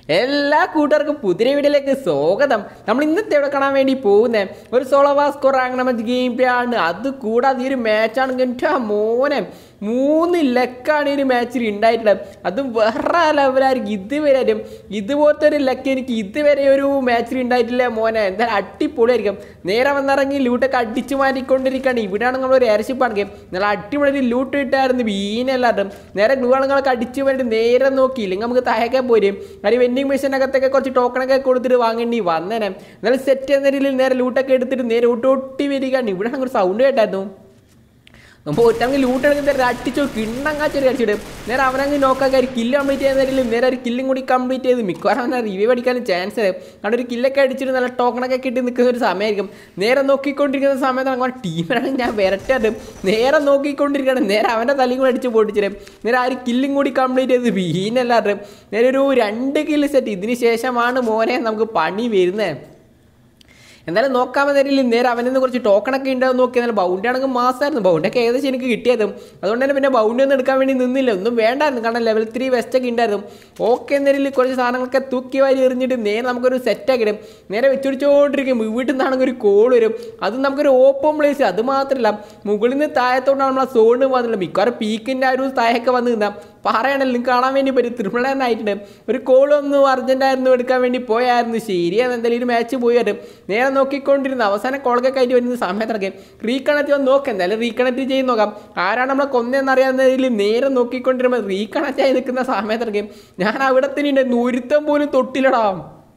എല്ലാ കൂട്ടുകാർക്കും പുതിയ വീഡിയോയിലേക്ക് സ്വാഗതം നമ്മൾ ഇന്നത്തെ ഇവിടെ കാണാൻ വേണ്ടി പോകുന്നത് ഒരു സോളോവാസ്കോ റാങ്ക് ഗെയിം പ്ലേ ആണ് അത് കൂടാതെ ഈ ഒരു മാച്ചാണെങ്കിൽ എൻ്റെ മോനെ മൂന്ന് ലക്കാണ് ഈ ഒരു മാച്ചിൽ ഉണ്ടായിട്ടുള്ളത് അത് വേറെ ലെവലായിരിക്കും ഇതുവരെ ആരും ഇതുപോലത്തെ ഒരു ലക്ക് എനിക്ക് ഇതുവരെ ഒരു മാച്ചിൽ ഉണ്ടായിട്ടില്ല മോനെ എന്തായാലും അടിപൊളിയായിരിക്കും നേരെ വന്നിറങ്ങി ലൂട്ടൊക്കെ അടിച്ചു മാറ്റിക്കൊണ്ടിരിക്കുകയാണ് ഇവിടെയാണ് നമ്മൾ ഒരു എയർഷിപ്പാണെങ്കിൽ നല്ല അടിപൊളി ഒരു ലൂട്ട് കിട്ടായിരുന്നു വീനെല്ലാവരും നേരെ ഗ്ലൂകളങ്ങളൊക്കെ അടിച്ചു വേണ്ടി നേരെ നോക്കിയില്ലെങ്കിൽ നമുക്ക് താഴേക്കെ പോരും ഒരു വെൻഡിങ് മെഷീനകത്തൊക്കെ കുറച്ച് ടോക്കണൊക്കെ കൊടുത്തിട്ട് വാങ്ങേണ്ടി വന്നേനെ എന്നാലും സെറ്റ് എന്ന രീതിയിൽ നേരെ ലൂട്ടൊക്കെ എടുത്തിട്ട് നേരെ ഒട്ടൊട്ടി വരികയാണ് ഇവിടെ ഒരു സൗണ്ട് കേട്ടായിരുന്നു അപ്പോൾ ഒറ്റങ്കിൽ ലൂട്ട് എടുക്കുന്ന അടിച്ചു കിണ്ണം കാച്ചൊരു കളിച്ചിട്ട് നേരെ അവനങ്ങ് നോക്കാക്കി ഒരു കില്ല് കംപ്ലീറ്റ് ചെയ്യുന്നതിലും നേരെ ഒരു കില്ലും കൂടി കംപ്ലീറ്റ് ചെയ്ത് മിക്കവാറും അവനെ റിവ്യൂ അടിക്കാനും ചാൻസ് കാരണം ഒരു കില്ലൊക്കെ അടിച്ചിട്ട് നല്ല ടോക്കണൊക്കെ കിട്ടി നിൽക്കുന്ന ഒരു സമയമായിരിക്കും നേരെ നോക്കിക്കൊണ്ടിരിക്കുന്ന സമയത്ത് അങ്ങനെ ടീമിനാണെങ്കിൽ ഞാൻ വരട്ടെ നേരെ നോക്കിക്കൊണ്ടിരിക്കുകയാണ് നേരെ അവൻ്റെ തലയും കൂടി അടിച്ച് പൊട്ടിച്ചിട്ട് നേരെ ആ ഒരു കില്ലും കൂടി കംപ്ലീറ്റ് ചെയ്ത് വീനല്ലാതെ നേരെ ഒരു രണ്ട് കില്ല് സെറ്റ് ഇതിന് ശേഷമാണ് മോനെ നമുക്ക് പണി വരുന്നത് എന്നാലും നോക്കാൻ തരില്ല നേരെ അവനിൽ നിന്ന് കുറച്ച് ടോക്കണൊക്കെ ഉണ്ടാവും നോക്കി എന്നാലും ബൗണ്ടി ആണെങ്കിൽ മാസമായിരുന്നു ബൗണ്ടൊക്കെ ഏകദേശം എനിക്ക് കിട്ടിയതും അതുകൊണ്ട് തന്നെ പിന്നെ ബൗണ്ടി ഒന്നും എടുക്കാൻ വേണ്ടി നിന്നില്ല ഒന്നും വേണ്ടായിരുന്നു കാരണം ലെവൽ ത്രീ വെസ്റ്റ് ഒക്കെ ഉണ്ടായിരുന്നു ഓക്കെ എന്നതിൽ കുറച്ച് സാധനങ്ങളൊക്കെ തൂക്കി വാരി എറിഞ്ഞിട്ട് നേരെ നമുക്കൊരു സെറ്റാക്കി ഇടും നേരെ വെച്ചുപിടിച്ചുകൊണ്ടിരിക്കും വീട്ടിൽ നിന്നാണെങ്കിൽ ഒരു കോൾ വരും അത് നമുക്കൊരു ഓപ്പൺ പ്ലേസ് അത് മാത്രമല്ല മുകളിൽ നിന്ന് താഴത്തോട്ടാണ് നമ്മളെ സോണ് വന്നില്ല മിക്കവാറും പീക്കിൻ്റെ ആ ഒരു താഴൊക്കെ വന്ന് നിന്നാ പറയണല്ലോ നിങ്ങൾക്ക് കാണാൻ വേണ്ടി പറ്റും തിരുമലാനായിട്ടുണ്ട് ഒരു കോൾ ഒന്ന് അർജൻറ്റായിരുന്നു എടുക്കാൻ വേണ്ടി പോയായിരുന്നു ശരിയാണ് എന്തായാലും ഒരു മാച്ച് പോയി വരും നേരെ നോക്കിക്കൊണ്ടിരുന്നു അവസാനം കോളൊക്കെ ആയിട്ട് വരുന്ന സമയത്തിറക്കി റീകണക്ട് വന്ന് നോക്കാം എന്തായാലും റീകണക്ട് ചെയ്ത് നോക്കാം ആരാണ് നമ്മളെ കൊന്നെന്നറിയാവുന്നതിൽ നേരെ നോക്കിക്കൊണ്ടിരുമ്പോൾ റീകണക്ട് ആയി നിൽക്കുന്ന സമയത്തിറക്കി ഞാൻ അവിടെ തന്നെ ഉണ്ട് ഒരുത്തം പോലും തൊട്ടിലടാ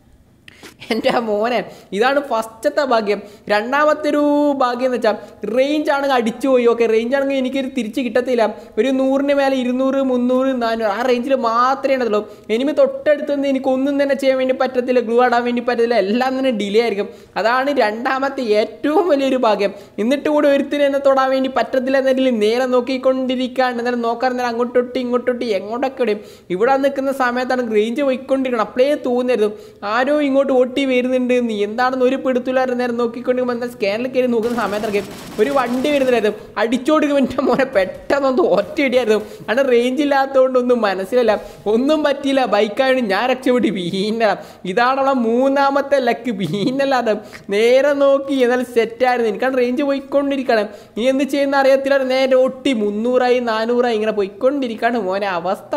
എൻ്റെ മോനെ ഇതാണ് ഫസ്റ്റത്തെ ഭാഗ്യം രണ്ടാമത്തെ ഒരു ഭാഗ്യം എന്ന് വെച്ചാൽ റേഞ്ച് ആണെങ്കിൽ അടിച്ചു പോയി ഓക്കെ റേഞ്ച് ആണെങ്കിൽ എനിക്കൊരു തിരിച്ച് കിട്ടത്തില്ല ഒരു നൂറിന് മേലെ ഇരുന്നൂറ് മുന്നൂറ് നാനൂറ് ആ റേഞ്ചിൽ മാത്രമേ ഉണ്ടല്ലോ എനിമി തൊട്ടടുത്ത് നിന്ന് എനിക്ക് ഒന്നും തന്നെ ചെയ്യാൻ വേണ്ടി പറ്റത്തില്ല ഗ്ലൂ ആടാൻ വേണ്ടി പറ്റത്തില്ല എല്ലാം തന്നെ ഡിലേ ആയിരിക്കും അതാണ് രണ്ടാമത്തെ ഏറ്റവും വലിയൊരു ഭാഗ്യം എന്നിട്ട് കൂടി ഒരുത്തിന് എന്നെ തൊടാൻ വേണ്ടി പറ്റത്തില്ല എന്നതിൽ നേരെ നോക്കിക്കൊണ്ടിരിക്കുകയാണ് എന്നാലും നോക്കാൻ നേരം അങ്ങോട്ടൊട്ടി ഇങ്ങോട്ടൊട്ടി എങ്ങോട്ടൊക്കെ ഇടും ഇവിടെ നിൽക്കുന്ന സമയത്താണ് റേഞ്ച് പോയിക്കൊണ്ടിരിക്കണം അപ്പോഴേ തോന്നരുത് ആരോ ഇങ്ങോട്ട് ഓട്ടി വരുന്നുണ്ട് നീ എന്താണെന്ന് ഒരു പിടുത്തില്ലായിരുന്നു നേരം നോക്കിക്കൊണ്ടിരിക്കുമ്പോൾ എന്താ സ്കാനിൽ കയറി നോക്കുന്ന സമയത്തൊക്കെ ഒരു വണ്ടി വരുന്നുണ്ടായിരുന്നു അടിച്ചോടുക്കും എൻ്റെ മോനെ പെട്ടെന്നൊന്ന് ഒറ്റ ഇടിയായിരുന്നു അവിടെ റേഞ്ച് ഇല്ലാത്തതുകൊണ്ട് ഒന്നും മനസ്സിലല്ല ഒന്നും പറ്റിയില്ല ബൈക്കാണ് ഞാൻ രക്ഷപ്പെട്ട് വീണ ഇതാണുള്ള മൂന്നാമത്തെ ലക്ക് വീണല്ലാതെ നേരെ നോക്കി എന്നാലും സെറ്റായിരുന്നു എനിക്കാണ് റേഞ്ച് പോയിക്കൊണ്ടിരിക്കുകയാണ് ഇനി എന്ത് ചെയ്യുന്ന അറിയത്തില്ല നേരെ ഒട്ടി മുന്നൂറായി നാനൂറായി ഇങ്ങനെ പോയിക്കൊണ്ടിരിക്കുകയാണ് മോനെ അവസ്ഥ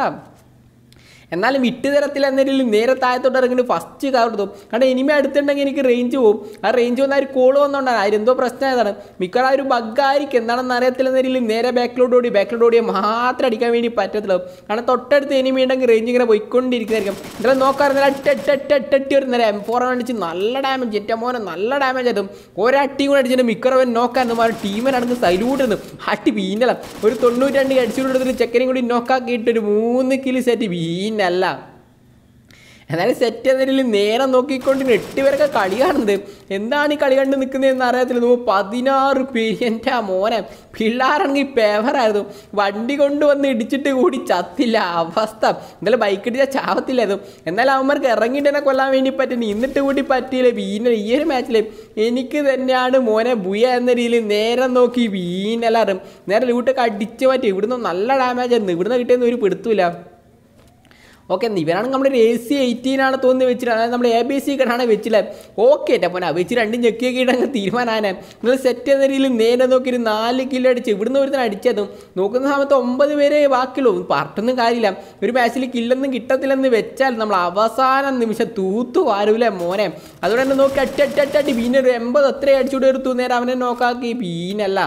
എന്നാലും വിട്ടുതരത്തിൽ എന്നതിൽ നേരെ താഴത്തോട്ട് ഇറങ്ങി ഫസ്റ്റ് കവർത്തും കാരണം ഇനിമേ അടുത്തുണ്ടെങ്കിൽ എനിക്ക് റേഞ്ച് പോകും ആ റേഞ്ച് വന്ന ഒരു കോൾ വന്നോണ്ടാണ് അതിലെന്തോ പ്രശ്നമായതാണ് മിക്കവാറും ആ ഒരു ബഗ്ഗായിരിക്കും എന്താണെന്ന് അറിയത്തില്ല എന്നതിൽ നേരെ ബാക്കിലോട്ട് ഓടി ബാക്കിലോട്ട് ഓടിയാൽ മാത്രം അടിക്കാൻ വേണ്ടി പറ്റത്തുള്ളൂ കാരണം തൊട്ടടുത്ത് എനിമി ഉണ്ടെങ്കിൽ റേഞ്ച് ഇങ്ങനെ പോയിക്കൊണ്ടിരിക്കുന്നതായിരിക്കും എന്തായാലും നോക്കാറുണ്ട് അട്ടെട്ടെട്ടെട്ടി ഒരു നേരം എം ഫോർ അടിച്ച് നല്ല ഡാമേജ് എൻ്റെ മോനെ നല്ല ഡാമേജ് ആയിരുന്നു ഒരട്ടി കൂടെ അടിച്ചിട്ട് മിക്കവാറും നോക്കായിരുന്നു ആ ടീമിനാണെങ്കിൽ സൈലൂട്ട് അട്ടി വീനല ഒരു തൊണ്ണൂറ്റി രണ്ട് അടിച്ചുകൊടുത്തിട്ട് ചെക്കനും കൂടി നോക്കാക്കിയിട്ട് ഒരു മൂന്ന് കിലി സെറ്റ് വീന അല്ല എന്നാലും സെറ്റ് എന്നതിൽ നേരെ നോക്കിക്കൊണ്ട് എട്ട് പേരൊക്കെ കളി കാണുന്നത് എന്താണ് ഈ കളി കണ്ട് നിൽക്കുന്നതെന്ന് അറിയത്തില്ല നമ്മൾ പതിനാറ് പേര് എൻ്റെ ആ മോനെ പിള്ളേരാണെങ്കിൽ പേവറായിരുന്നു വണ്ടി കൊണ്ടുവന്ന് ഇടിച്ചിട്ട് കൂടി ചത്തില്ല അവസ്ഥ എന്തായാലും ബൈക്ക് ഇടിച്ചാൽ ചാവത്തില്ലായിരുന്നു എന്നാലും അവന്മാർക്ക് ഇറങ്ങിയിട്ട് തന്നെ കൊല്ലാൻ വേണ്ടി പറ്റുന്നു എന്നിട്ട് കൂടി പറ്റിയില്ല വീന ഈ ഒരു മാച്ചിൽ എനിക്ക് തന്നെയാണ് മോനെ ബുയ എന്ന രീതിയിൽ നേരെ നോക്കി വീനെല്ലാറും നേരെ ലൂട്ടൊക്കെ അടിച്ചു മാറ്റി ഇവിടുന്ന് നല്ല ഡാമേജ് ആയിരുന്നു ഇവിടുന്ന് കിട്ടിയെന്ന് ഒരു പിടുത്തൂല ഓക്കെ ഇവരാണെങ്കിൽ നമ്മുടെ എ സി എയ്റ്റീൻ ആണ് തോന്നി വെച്ചിട്ട് അതായത് നമ്മൾ എ ബി സി കണ്ടാണ് വെച്ചില്ല ഓക്കെ എൻ്റെ അപ്പോൾ വെച്ച് രണ്ടും ചെക്കിയൊക്കെ ഇടങ്ങ് തീരുമാനമാണ് നിങ്ങൾ സെറ്റ് എന്ന രീതിയിൽ നേരെ നോക്കി ഒരു നാല് കിലോ അടിച്ച് ഇവിടുന്ന് ഒരുത്തിന് അടിച്ചതും നോക്കുന്ന സമയത്ത് ഒമ്പത് പേരെ ബാക്കിയുള്ളൂ പറഞ്ഞൊന്നും കാര്യമില്ല ഒരു മാച്ചിൽ കില്ലൊന്നും കിട്ടത്തില്ലെന്ന് വെച്ചാൽ നമ്മൾ അവസാന നിമിഷം തൂത്തു വാരൂല മോനെ അതുകൊണ്ട് തന്നെ നോക്കി അട്ടി അട്ടി അട്ടി അട്ടി പിന്നെ ഒരു എൺപത് എത്ര അടിച്ചുകൊണ്ട് എടുത്തു നേരെ അവനെ നോക്കാക്കി പീനല്ല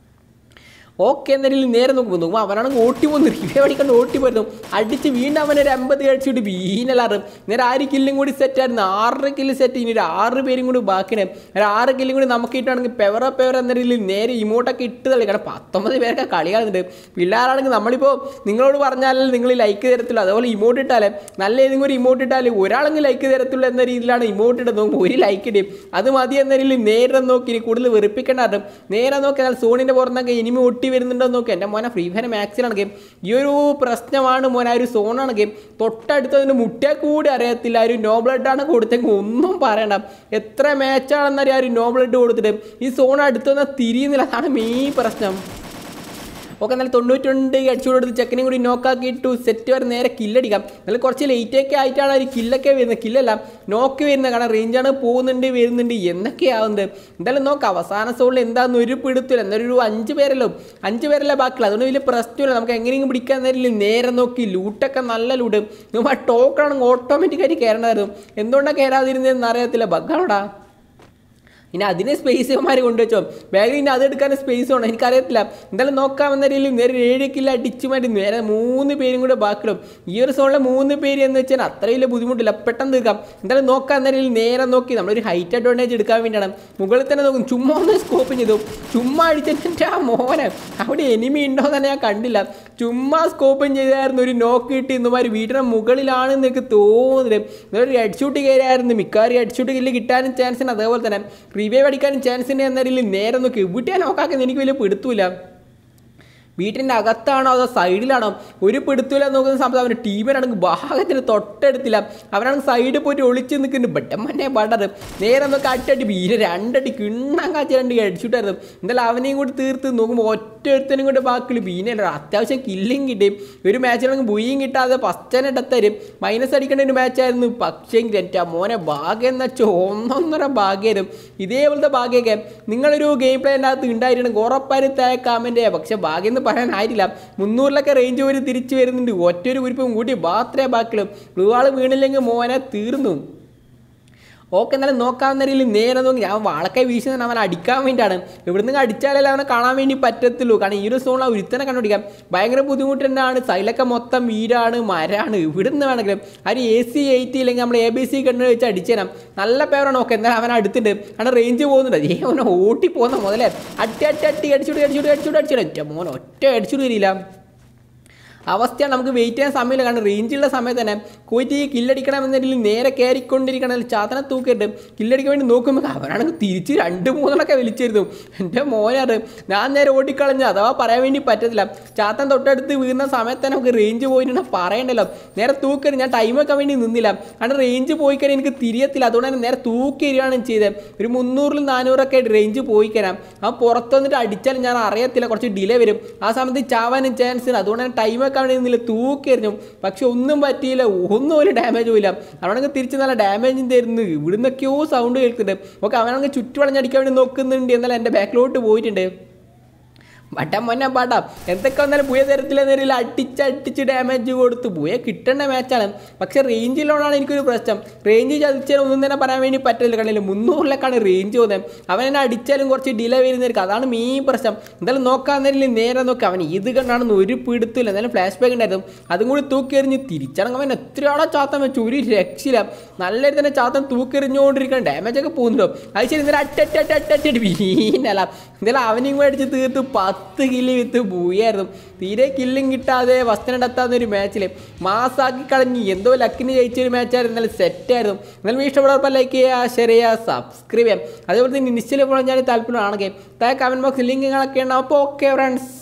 ഓക്കെ എന്നതിൽ നേരെ നോക്കുമ്പോൾ നോക്കുമ്പോൾ അവനാണെങ്കിൽ ഓട്ടി പോകുന്നു റിവേ അടിക്കൊണ്ട് ഓട്ടി പോയിരുന്നു അടിച്ച് വീണ്ടും അവനൊരു അമ്പത് കഴിച്ചിട്ട് വീനലാറ് നേരെ ആറ് കില്ലും കൂടി സെറ്റ് ആയിരുന്നു ആറ് കില്ല് സെറ്റ് ഇനി ഒരു ആറ് പേരും കൂടി ബാക്കിന് ഒരു ആറ് കില്ലും കൂടി നമുക്ക് ഇട്ടാണെങ്കിൽ പെവറ പെവർ എന്ന രീതിയിൽ നേരെ ഇമോട്ടൊക്കെ ഇട്ട് തള്ളി കാരണം പത്തൊമ്പത് പേരൊക്കെ കളി കളഞ്ഞിട്ട് പിള്ളേരാണെങ്കിൽ നമ്മളിപ്പോൾ നിങ്ങളോട് പറഞ്ഞാൽ നിങ്ങൾ ലൈക്ക് തരത്തില്ല അതുപോലെ ഇമോട്ട് ഇട്ടാലേ നല്ല ഏതെങ്കിലും ഒരു ഇമോട്ട് ഇട്ടാൽ ഒരാളെങ്കിലും ലൈക്ക് തരത്തുള്ളൂ എന്ന രീതിയിലാണ് ഇമോട്ട് ഇടുന്നത് നോക്കുമ്പോൾ ഒരു ലൈക്ക് ഇടും അത് മതി എന്ന രീതിയിൽ നേരെ നോക്കി ഇനി കൂടുതൽ വെറുപ്പിക്കേണ്ടതും നേരെ നോക്കി എന്നാൽ സോണിൻ്റെ പുറത്തൊക്കെ ഇനിമി ഒട്ടി വരുന്നുണ്ടോ നോക്കി എൻ്റെ മോനെ ഫ്രീ ഫയർ മാക്സിലാണ് ഗെയിം ഈ ഒരു പ്രശ്നമാണ് മോനെ ആ ഒരു സോണാണ് ഗെയിം തൊട്ടടുത്തതിന് മുട്ടേ കൂടി അറിയത്തില്ല ആ ഒരു നോ ബ്ലഡാണ് കൊടുത്തെങ്കിൽ ഒന്നും പറയണ്ട എത്ര മാച്ചാണെന്നറിയാം ആ ഒരു നോ ബ്ലഡ് കൊടുത്തിട്ട് ഈ സോൺ അടുത്തുനിന്ന് തിരിയുന്നില്ല അതാണ് മെയിൻ പ്രശ്നം ഓക്കെ എന്നാൽ തൊണ്ണൂറ്റി അടിച്ചു കൊടുത്ത് ചെക്കനും കൂടി നോക്കാക്കി ഇട്ടു സെറ്റ് വരെ നേരെ കില്ലടിക്കാം എന്നാൽ കുറച്ച് ലേറ്റൊക്കെ ആയിട്ടാണ് ഒരു കില്ലൊക്കെ വരുന്നത് കില്ലല്ല നോക്ക് വരുന്നത് കാരണം റേഞ്ചാണ് പോകുന്നുണ്ട് വരുന്നുണ്ട് എന്നൊക്കെ ആവുന്നത് എന്തായാലും നോക്കാം അവസാന സോണിൽ എന്താണെന്ന് ഒരു പിടുത്തില്ല എന്നാലും ഒരു അഞ്ച് പേരല്ലോ അഞ്ച് പേരല്ലേ ബാക്കിയുള്ള അതുകൊണ്ട് വലിയ പ്രശ്നമില്ല നമുക്ക് എങ്ങനെയെങ്കിലും പിടിക്കാൻ നേരില്ല നേരെ നോക്കി ലൂട്ടൊക്കെ നല്ല ലൂട്ട് നമ്മൾ ആ ടോക്കണാണെങ്കിൽ ഓട്ടോമാറ്റിക്കായിട്ട് കയറേണ്ടതായിരുന്നു എന്തുകൊണ്ടാണ് കയറാതിരുന്നതെന്ന് അറിയത്തില്ല ബഗ്ഗാണോടാ ഇനി അതിനെ സ്പേസ് ഇവന്മാർ കൊണ്ടുവച്ചോ ബാഗിൽ ഇനി അതെടുക്കാൻ സ്പേസ് വേണം എനിക്കറിയത്തില്ല എന്തായാലും നോക്കാമെന്ന രീതിയിൽ നേരെ ഏഴ് കില്ല അടിച്ചു മാറ്റി നേരെ മൂന്ന് പേരും കൂടെ ബാക്കിലും ഈ ഒരു സോണിലെ മൂന്ന് പേര് എന്ന് വെച്ചാൽ അത്ര വലിയ ബുദ്ധിമുട്ടില്ല പെട്ടെന്ന് തീർക്കാം എന്തായാലും നോക്കാമെന്ന രീതിയിൽ നേരെ നോക്കി നമ്മളൊരു ഹൈറ്റ് അഡ്വാൻറ്റേജ് എടുക്കാൻ വേണ്ടിയാണ് മുകളിൽ തന്നെ നോക്കും ചുമ്മാ ഒന്ന് സ്കോപ്പ് ചെയ്തു ചുമ്മാ അടിച്ചിട്ട് ആ മോനെ അവിടെ എനിമി ഉണ്ടോ എന്ന് തന്നെ ഞാൻ കണ്ടില്ല ചുമ്മാ സ്കോപ്പും ചെയ്തായിരുന്നു ഒരു നോക്ക് കിട്ടി ഇന്നുമാർ വീടിന് മുകളിലാണെന്ന് എനിക്ക് തോന്നുന്നത് ഒരു ഹെഡ് ഷൂട്ട് കയറിയായിരുന്നു മിക്കവാറും ഹെഡ് ഷൂട്ട് കില്ല് കിട്ടാനും ചാൻസ് ഉണ്ട് അതേപോലെ തന്നെ റിവൈവ് അടിക്കാനും ചാൻസ് ഉണ്ട് എന്ന രീതിയിൽ നേരെ നോക്കി എവിടെയാണ് നോക്കാക്കുന്നത് എനിക്ക് വലിയ പിടുത്തൂല വീട്ടിൻ്റെ അകത്താണോ അതോ സൈഡിലാണോ ഒരു പിടുത്തൂല നോക്കുന്ന സമയത്ത് അവൻ്റെ ടീമിനാണെങ്കിൽ ഭാഗത്തിന് തൊട്ടടുത്തില്ല അവനാണെങ്കിൽ സൈഡിൽ പോയിട്ട് ഒളിച്ച് നിൽക്കുന്നുണ്ട് ബട്ടമ്മന്നെ പാടത് നേരെ നോക്കി അട്ടടി വീര രണ്ടടി കിണ്ണം കാച്ച രണ്ട് അടിച്ചിട്ടായിരുന്നു എന്തായാലും അവനെയും കൂടി തീർത്ത് നോക്കുമ്പോൾ ഒറ്റ ഒരുത്തനും കൂടെ ബാക്കിൽ ബീനല്ല അത്യാവശ്യം കില്ലിങ് കിട്ടി ഒരു മാച്ചിലാണെങ്കിൽ ബുയ്യും കിട്ടാതെ ഫസ്റ്റനെ ഇടത്തരും മൈനസ് അടിക്കേണ്ട ഒരു മാച്ചായിരുന്നു പക്ഷേ എൻ്റെ മോനെ ഭാഗ്യം എന്ന് വെച്ചാൽ ഒന്നൊന്നര ഭാഗ്യമായിരുന്നു ഇതേപോലത്തെ ഭാഗ്യമൊക്കെ നിങ്ങളൊരു ഗെയിം പ്ലേൻ്റെ അകത്ത് ഉണ്ടായിരുന്നെങ്കിൽ ഉറപ്പായും തേ കമൻറ്റ് ചെയ്യാം പക്ഷേ ഭാഗ്യം എന്ന് പറയാനായിട്ടില്ല മുന്നൂറിലൊക്കെ റേഞ്ച് വരെ തിരിച്ചു വരുന്നുണ്ട് ഒറ്റൊരു കുരിപ്പും കൂട്ടി ബാത്രേ ബാക്കിലും ബ്ലൂ ആൾ വീണില്ലെങ്കിൽ മോനെ തീർന്നു ഓക്കെ എന്നാലും നോക്കാവുന്ന രീതിയിൽ നേരെ നോക്കി ഞാൻ വാളക്കെ വീശുന്ന അവൻ അടിക്കാൻ വേണ്ടിയാണ് ഇവിടുന്ന് അടിച്ചാലല്ലേ അവനെ കാണാൻ വേണ്ടി പറ്റത്തുള്ളൂ കാരണം ഈ ഒരു സോണിൽ ആ ഒരുത്തനെ കണ്ടുപിടിക്കാം ഭയങ്കര ബുദ്ധിമുട്ട് തന്നെയാണ് സൈലൊക്കെ മൊത്തം വീടാണ് മരാണ് ഇവിടുന്ന് വേണമെങ്കിലും ആ ഒരു എ സി എയ്റ്റി ഇല്ലെങ്കിൽ നമ്മൾ എ ബി സി കണ്ണ് വെച്ച് അടിച്ചുതരാം നല്ല പേരാണ് ഓക്കെ എന്നാലും അവൻ അടുത്തുണ്ട് കാരണം റേഞ്ച് പോകുന്നുണ്ട് അതേ അവനെ ഓട്ടി പോകുന്ന മുതലേ അട്ടി അട്ടി അട്ടി അടിച്ചുകൂടി അടിച്ചുകൂടി അടിച്ചുകൂടി അടിച്ചുകൂടി ഒറ്റ മോൻ ഒറ്റ അടിച്ചുകൂടി വരില്ല അവസ്ഥയാണ് നമുക്ക് വെയിറ്റ് ചെയ്യാൻ സമയമില്ല കാരണം റേഞ്ചുള്ള സമയത്ത് തന്നെ പോയിട്ട് ഈ കില്ലടിക്കണം എന്നതിൽ നേരെ കയറിക്കൊണ്ടിരിക്കണം ചാത്തനെ തൂക്കിയിട്ട് കില്ലടിക്കാൻ വേണ്ടി നോക്കുമ്പോൾ അവനാണെങ്കിൽ തിരിച്ച് രണ്ട് മൂന്നെണ്ണമൊക്കെ വലിച്ചിരുന്നു എൻ്റെ മോനാണ് ഞാൻ നേരെ ഓടിക്കളഞ്ഞു അഥവാ പറയാൻ വേണ്ടി പറ്റത്തില്ല ചാത്തൻ തൊട്ടടുത്ത് വീഴുന്ന സമയത്ത് തന്നെ നമുക്ക് റേഞ്ച് പോയിട്ടുണ്ടെ പറയണ്ടല്ലോ നേരെ തൂക്കരുത് ഞാൻ ടൈം വെക്കാൻ വേണ്ടി നിന്നില്ല കാരണം റേഞ്ച് പോയി കഴിഞ്ഞാൽ എനിക്ക് തിരിയത്തില്ല അതുകൊണ്ട് തന്നെ നേരെ തൂക്കിയിരിക്കുകയാണ് ചെയ്തത് ഒരു മുന്നൂറിൽ നാനൂറൊക്കെ ആയിട്ട് റേഞ്ച് പോയി കഴിഞ്ഞാൽ ആ പുറത്ത് വന്നിട്ട് അടിച്ചാലും ഞാൻ അറിയത്തില്ല കുറച്ച് ഡിലേ വരും ആ സമയത്ത് ചാവാനും ചാൻസ് ഉണ്ട് അതുകൊണ്ട് തന്നെ ടൈം വെക്കാൻ വേണ്ടി നിന്നില്ല തൂക്കിയെറിഞ്ഞു പക്ഷെ ഒന്നും പറ്റിയില്ല ഒന്നും ഒരു ഡാമേജും ഇല്ല അവനാണെങ്കിൽ തിരിച്ച് നല്ല ഡാമേജും തരുന്നു ഇവിടുന്നൊക്കെയോ സൗണ്ട് കേൾക്കുന്നുണ്ട് ഓക്കെ അവനാണെങ്കിൽ ചുറ്റുവളഞ്ഞടിക്കാൻ വേണ്ടി നോക്കുന്നുണ്ട് എന്നാൽ എൻ്റെ ബാക്കിലോട്ട് പോയിട്ടുണ്ട് വട്ടം മൊന്ന പാട്ടാ എന്തൊക്കെ വന്നാലും പുയ തരത്തിലെ നേരിൽ അടിച്ചടിച്ച് ഡാമേജ് കൊടുത്തു പുയ കിട്ടേണ്ട മാച്ചാണ് പക്ഷേ റേഞ്ചിലോടാണ് എനിക്കൊരു പ്രശ്നം റേഞ്ച് ചതിച്ചാലും ഒന്നും തന്നെ പറയാൻ വേണ്ടി പറ്റില്ല കണ്ടില്ല മുന്നൂറിലേക്കാണ് റേഞ്ച് പോകുന്നത് അവൻ എന്നെ അടിച്ചാലും കുറച്ച് ഡിലേ വരുന്നതായിരിക്കും അതാണ് മെയിൻ പ്രശ്നം എന്തായാലും നോക്കാൻ നേരിൽ നേരെ നോക്കി അവൻ ഇത് കണ്ടാണെന്ന് ഒരു പിടുത്തില്ല എന്തായാലും ഫ്ലാഷ് ബാക്ക് ഉണ്ടായിരുന്നു അതും കൂടി തൂക്കിയെറിഞ്ഞ് തിരിച്ചടങ്ങും അവൻ എത്രയോടെ ചാത്തം വെച്ചു ഒരു രക്ഷയില്ല നല്ല രീതിയിൽ തന്നെ ചാത്തം തൂക്കിയെറിഞ്ഞുകൊണ്ടിരിക്കണം ഡാമേജ് ഒക്കെ പോകുന്നുണ്ടോ അത് ശരി ഇന്നലെ അട്ടട്ടട്ടട്ടട്ടി വീണല്ല എന്തായാലും അവനെയും കൂടെ അടിച്ച് തീർത്ത് പത്ത് കില്ല് വിത്ത് പൂയായിരുന്നു തീരെ കില്ലും കിട്ടാതെ വസ്ത്രനെടുത്താന്ന ഒരു മാച്ചിൽ മാസാക്കി കളഞ്ഞ് എന്തോ ലക്കിന് ജയിച്ച ഒരു മാച്ചായിരുന്നു എന്നാലും സെറ്റായിരുന്നു എന്നാലും ഇഷ്ടപ്പെടുമ്പോൾ ലൈക്ക് ചെയ്യുക ഷെയർ ചെയ്യുക സബ്സ്ക്രൈബ് ചെയ്യാം അതേപോലെ തന്നെ നിശ്ചല പോകാൻ ഞാൻ താല്പര്യമാണെങ്കിൽ താഴെ കമൻറ്റ് ബോക്സിൽ ലിങ്കുകളൊക്കെ ഉണ്ടാവും അപ്പോൾ ഓക്കെ ഫ്രണ്ട്സ്